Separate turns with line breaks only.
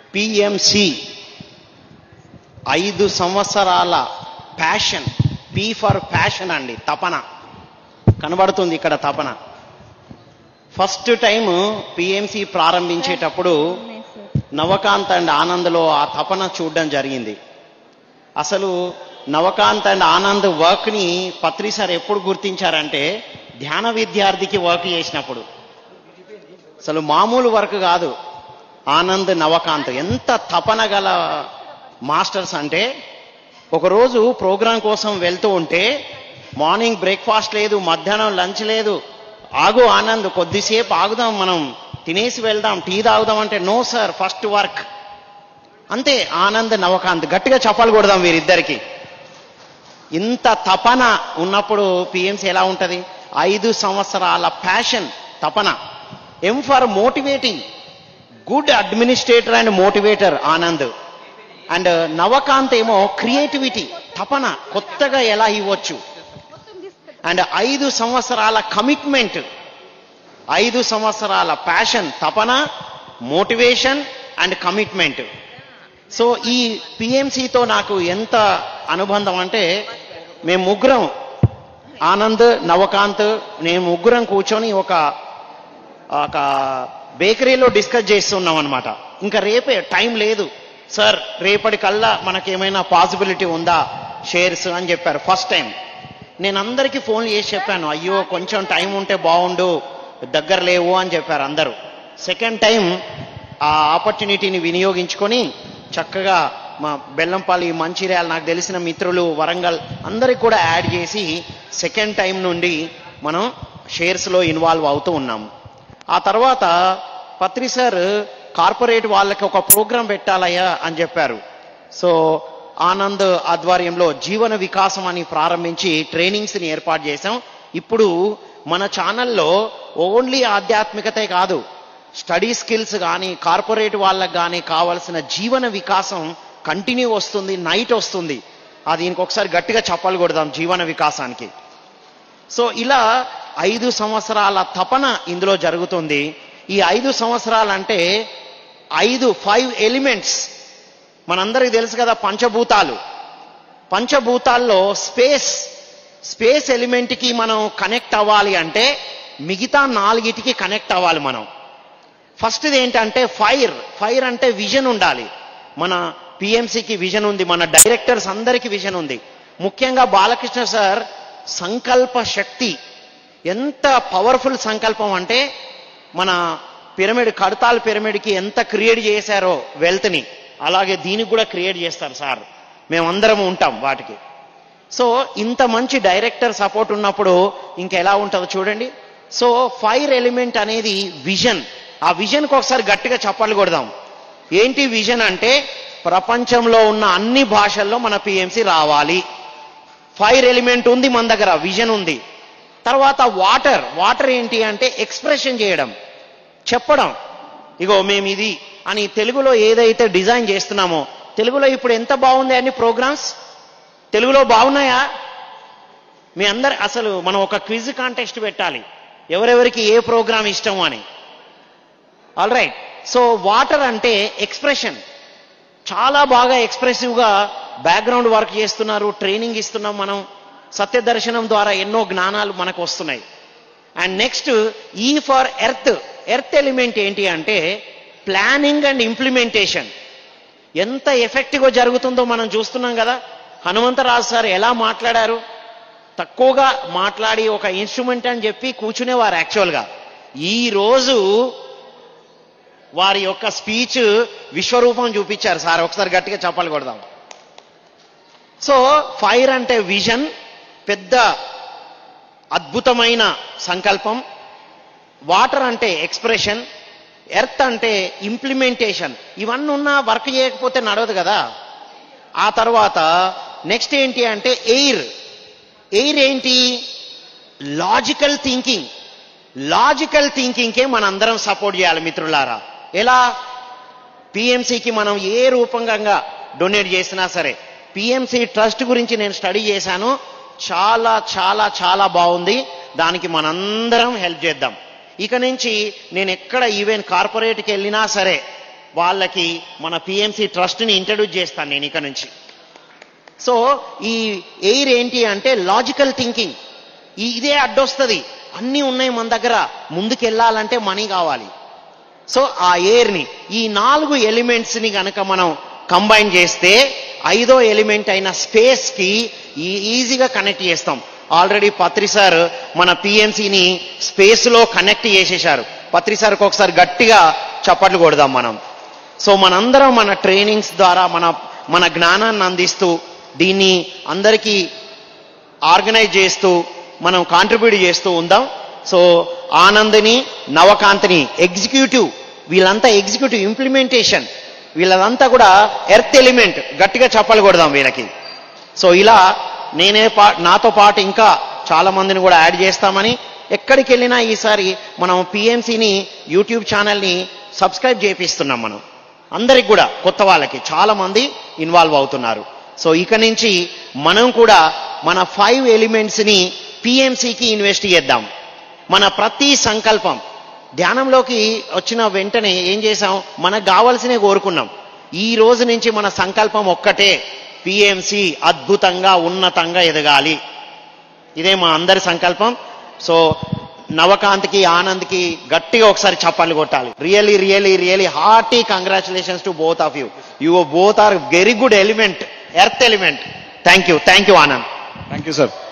PMC ఐదు సంవత్సరాల passion P for passion అండి తపన కనబడుతుంది ఇక్కడ తపన ఫస్ట్ టైం పిఎంసి ప్రారంభించేటప్పుడు నవకాంత్ అండ్ ఆనంద్లో ఆ తపన చూడడం జరిగింది అసలు నవకాంత్ అండ్ ఆనంద్ వర్క్ని పత్రి సార్ ఎప్పుడు గుర్తించారంటే ధ్యాన విద్యార్థికి వర్క్ చేసినప్పుడు అసలు మామూలు వర్క్ కాదు ఆనంద్ నవకాంత్ ఎంత తపన గల మాస్టర్స్ అంటే ఒకరోజు ప్రోగ్రాం కోసం వెళ్తూ ఉంటే మార్నింగ్ బ్రేక్ఫాస్ట్ లేదు మధ్యాహ్నం లంచ్ లేదు ఆగు ఆనంద్ కొద్దిసేపు ఆగుదాం మనం తినేసి వెళ్దాం టీ తాగుదాం అంటే నో సార్ ఫస్ట్ వర్క్ అంతే ఆనంద్ నవకాంత్ గట్టిగా చప్పాలు కొడదాం వీరిద్దరికి ఇంత తపన ఉన్నప్పుడు పిఎంసి ఎలా ఉంటది ఐదు సంవత్సరాల ప్యాషన్ తపన M for motivating good administrator and motivator Anand and Navakanth ఏమో క్రియేటివిటీ తపన కొత్తగా ఎలా ఇవ్వచ్చు అండ్ ఐదు సంవత్సరాల కమిట్మెంట్ ఐదు సంవత్సరాల ప్యాషన్ తపన మోటివేషన్ అండ్ కమిట్మెంట్ సో ఈ పిఎంసితో నాకు ఎంత అనుబంధం అంటే మేము ముగ్గురం ఆనంద్ నవకాంత్ నేను ముగ్గురం కూర్చొని ఒక ఒక బేకరీలో డిస్కస్ చేస్తున్నాం అనమాట ఇంకా రేపే టైం లేదు సార్ రేపటి కల్లా మనకేమైనా పాసిబిలిటీ ఉందా షేర్స్ అని చెప్పారు ఫస్ట్ టైం నేను అందరికీ ఫోన్ చేసి చెప్పాను అయ్యో కొంచెం టైం ఉంటే బాగుండు దగ్గర లేవు అని చెప్పారు అందరూ సెకండ్ టైం ఆ ఆపర్చునిటీని వినియోగించుకొని చక్కగా మా బెల్లంపల్లి మంచిర్యాల నాకు తెలిసిన మిత్రులు వరంగల్ అందరికి కూడా యాడ్ చేసి సెకండ్ టైం నుండి మనం షేర్స్లో ఇన్వాల్వ్ అవుతూ ఉన్నాము ఆ తర్వాత పత్రి సార్ కార్పొరేట్ వాళ్ళకి ఒక ప్రోగ్రాం పెట్టాలయ్యా అని చెప్పారు సో ఆనంద్ ఆధ్వర్యంలో జీవన వికాసం అని ప్రారంభించి ట్రైనింగ్స్ని ఏర్పాటు చేశాం ఇప్పుడు మన ఛానల్లో ఓన్లీ ఆధ్యాత్మికతే కాదు స్టడీ స్కిల్స్ కానీ కార్పొరేట్ వాళ్ళకి కానీ కావాల్సిన జీవన వికాసం కంటిన్యూ వస్తుంది నైట్ వస్తుంది అది ఇంకొకసారి గట్టిగా చెప్పాలి కొడదాం జీవన వికాసానికి సో ఇలా ఐదు సంవత్సరాల తపన ఇందులో జరుగుతుంది ఈ ఐదు సంవత్సరాలంటే ఐదు ఫైవ్ ఎలిమెంట్స్ మనందరికీ తెలుసు కదా పంచభూతాలు పంచభూతాల్లో స్పేస్ స్పేస్ ఎలిమెంట్కి మనం కనెక్ట్ అవ్వాలి అంటే మిగతా నాలుగిటికి కనెక్ట్ అవ్వాలి మనం ఫస్ట్ది ఏంటంటే ఫైర్ ఫైర్ అంటే విజన్ ఉండాలి మన పిఎంసికి విజన్ ఉంది మన డైరెక్టర్స్ అందరికీ విజన్ ఉంది ముఖ్యంగా బాలకృష్ణ సార్ సంకల్ప శక్తి ఎంత పవర్ఫుల్ సంకల్పం అంటే మన పిరమిడ్ కడతాల్ పిరమిడ్కి ఎంత క్రియేట్ చేశారో వెల్త్ని అలాగే దీనికి కూడా క్రియేట్ చేస్తారు సార్ మేమందరం ఉంటాం వాటికి సో ఇంత మంచి డైరెక్టర్ సపోర్ట్ ఉన్నప్పుడు ఇంకెలా ఉంటుందో చూడండి సో ఫైర్ ఎలిమెంట్ అనేది విజన్ ఆ విజన్కి ఒకసారి గట్టిగా చప్పట్లు కొడదాం ఏంటి విజన్ అంటే ప్రపంచంలో ఉన్న అన్ని భాషల్లో మన పిఎంసి రావాలి ఫైర్ ఎలిమెంట్ ఉంది మన దగ్గర విజన్ ఉంది తర్వాత వాటర్ వాటర్ ఏంటి అంటే ఎక్స్ప్రెషన్ చేయడం చెప్పడం ఇగో మేము ఇది అని తెలుగులో ఏదైతే డిజైన్ చేస్తున్నామో తెలుగులో ఇప్పుడు ఎంత బాగుంది అన్ని ప్రోగ్రామ్స్ తెలుగులో బాగున్నాయా మీ అందరు అసలు మనం ఒక క్విజ్ కాంటెస్ట్ పెట్టాలి ఎవరెవరికి ఏ ప్రోగ్రామ్ ఇష్టం అని ఆల్ రైట్ సో వాటర్ అంటే ఎక్స్ప్రెషన్ చాలా బాగా ఎక్స్ప్రెసివ్గా బ్యాక్గ్రౌండ్ వర్క్ చేస్తున్నారు ట్రైనింగ్ ఇస్తున్నాం మనం సత్య దర్శనం ద్వారా ఎన్నో జ్ఞానాలు మనకు వస్తున్నాయి అండ్ నెక్స్ట్ ఈ ఫర్ ఎర్త్ ఎర్త్ ఎలిమెంట్ ఏంటి అంటే ప్లానింగ్ అండ్ ఇంప్లిమెంటేషన్ ఎంత ఎఫెక్టివ్గా జరుగుతుందో మనం చూస్తున్నాం కదా హనుమంతరాజు సార్ ఎలా మాట్లాడారు తక్కువగా మాట్లాడి ఒక ఇన్స్ట్రుమెంట్ అని చెప్పి కూర్చునేవారు యాక్చువల్గా ఈ రోజు వారి యొక్క స్పీచ్ విశ్వరూపం చూపించారు సార్ ఒకసారి గట్టిగా చెప్పాలి కొడదాం సో ఫైర్ అంటే విజన్ పెద్ద అద్భుతమైన సంకల్పం వాటర్ అంటే ఎక్స్ప్రెషన్ ఎర్త్ అంటే ఇంప్లిమెంటేషన్ ఇవన్నీ ఉన్నా వర్క్ చేయకపోతే నడవదు కదా ఆ తర్వాత నెక్స్ట్ ఏంటి అంటే ఎయిర్ ఎయిర్ ఏంటి లాజికల్ థింకింగ్ లాజికల్ థింకింగ్కే మనందరం సపోర్ట్ చేయాలి మిత్రులారా ఎలా పిఎంసికి మనం ఏ రూపంగా డొనేట్ చేసినా సరే పిఎంసి ట్రస్ట్ గురించి నేను స్టడీ చేశాను చాలా చాలా చాలా బాగుంది దానికి మనందరం హెల్ప్ చేద్దాం ఇక నుంచి నేను ఎక్కడ ఈవెన్ కార్పొరేట్కి వెళ్ళినా సరే వాళ్ళకి మన పిఎంసి ట్రస్ట్ని ఇంట్రడ్యూస్ చేస్తాను నేను ఇక నుంచి సో ఈ ఎయిర్ ఏంటి అంటే లాజికల్ థింకింగ్ ఇదే అడ్డొస్తుంది అన్నీ ఉన్నాయి మన దగ్గర ముందుకు వెళ్ళాలంటే మనీ కావాలి సో ఆ ఎయిర్ని ఈ నాలుగు ఎలిమెంట్స్ని గనక మనం కంబైన్ చేస్తే ఐదో ఎలిమెంట్ అయిన స్పేస్కి ఈజీగా కనెక్ట్ చేస్తాం ఆల్రెడీ పత్రి సార్ మన పిఎంసిని స్పేస్లో కనెక్ట్ చేసేశారు పత్రి సార్కి ఒకసారి గట్టిగా చప్పట్లు కొడదాం మనం సో మనందరం మన ట్రైనింగ్స్ ద్వారా మన మన జ్ఞానాన్ని అందిస్తూ దీన్ని అందరికీ ఆర్గనైజ్ చేస్తూ మనం కాంట్రిబ్యూట్ చేస్తూ ఉందాం సో ఆనంద్ని నవకాంత్ని ఎగ్జిక్యూటివ్ వీళ్ళంతా ఎగ్జిక్యూటివ్ ఇంప్లిమెంటేషన్ వీళ్ళదంతా కూడా ఎర్త్ ఎలిమెంట్ గట్టిగా చెప్పలు కొడదాం వీళ్ళకి సో ఇలా నేనే పా నాతో పాటు ఇంకా చాలా మందిని కూడా యాడ్ చేస్తామని ఎక్కడికి వెళ్ళినా ఈసారి మనం పిఎంసిని యూట్యూబ్ ఛానల్ని సబ్స్క్రైబ్ చేపిస్తున్నాం మనం అందరికి కూడా కొత్త వాళ్ళకి చాలా మంది ఇన్వాల్వ్ అవుతున్నారు సో ఇక నుంచి మనం కూడా మన ఫైవ్ ఎలిమెంట్స్ని పిఎంసికి ఇన్వెస్ట్ చేద్దాం మన ప్రతి సంకల్పం ధ్యానంలోకి వచ్చిన వెంటనే ఏం చేసాం మనకు కావాల్సినవి కోరుకున్నాం ఈ రోజు నుంచి మన సంకల్పం ఒక్కటే పిఎంసి అద్భుతంగా ఉన్నతంగా ఎదగాలి ఇదే మా అందరి సంకల్పం సో నవకాంత్కి ఆనంద్కి గట్టిగా ఒకసారి చప్పట్లు కొట్టాలి really really really hearty congratulations to both of you you both are very good element earth element thank you thank you Anand
thank you sir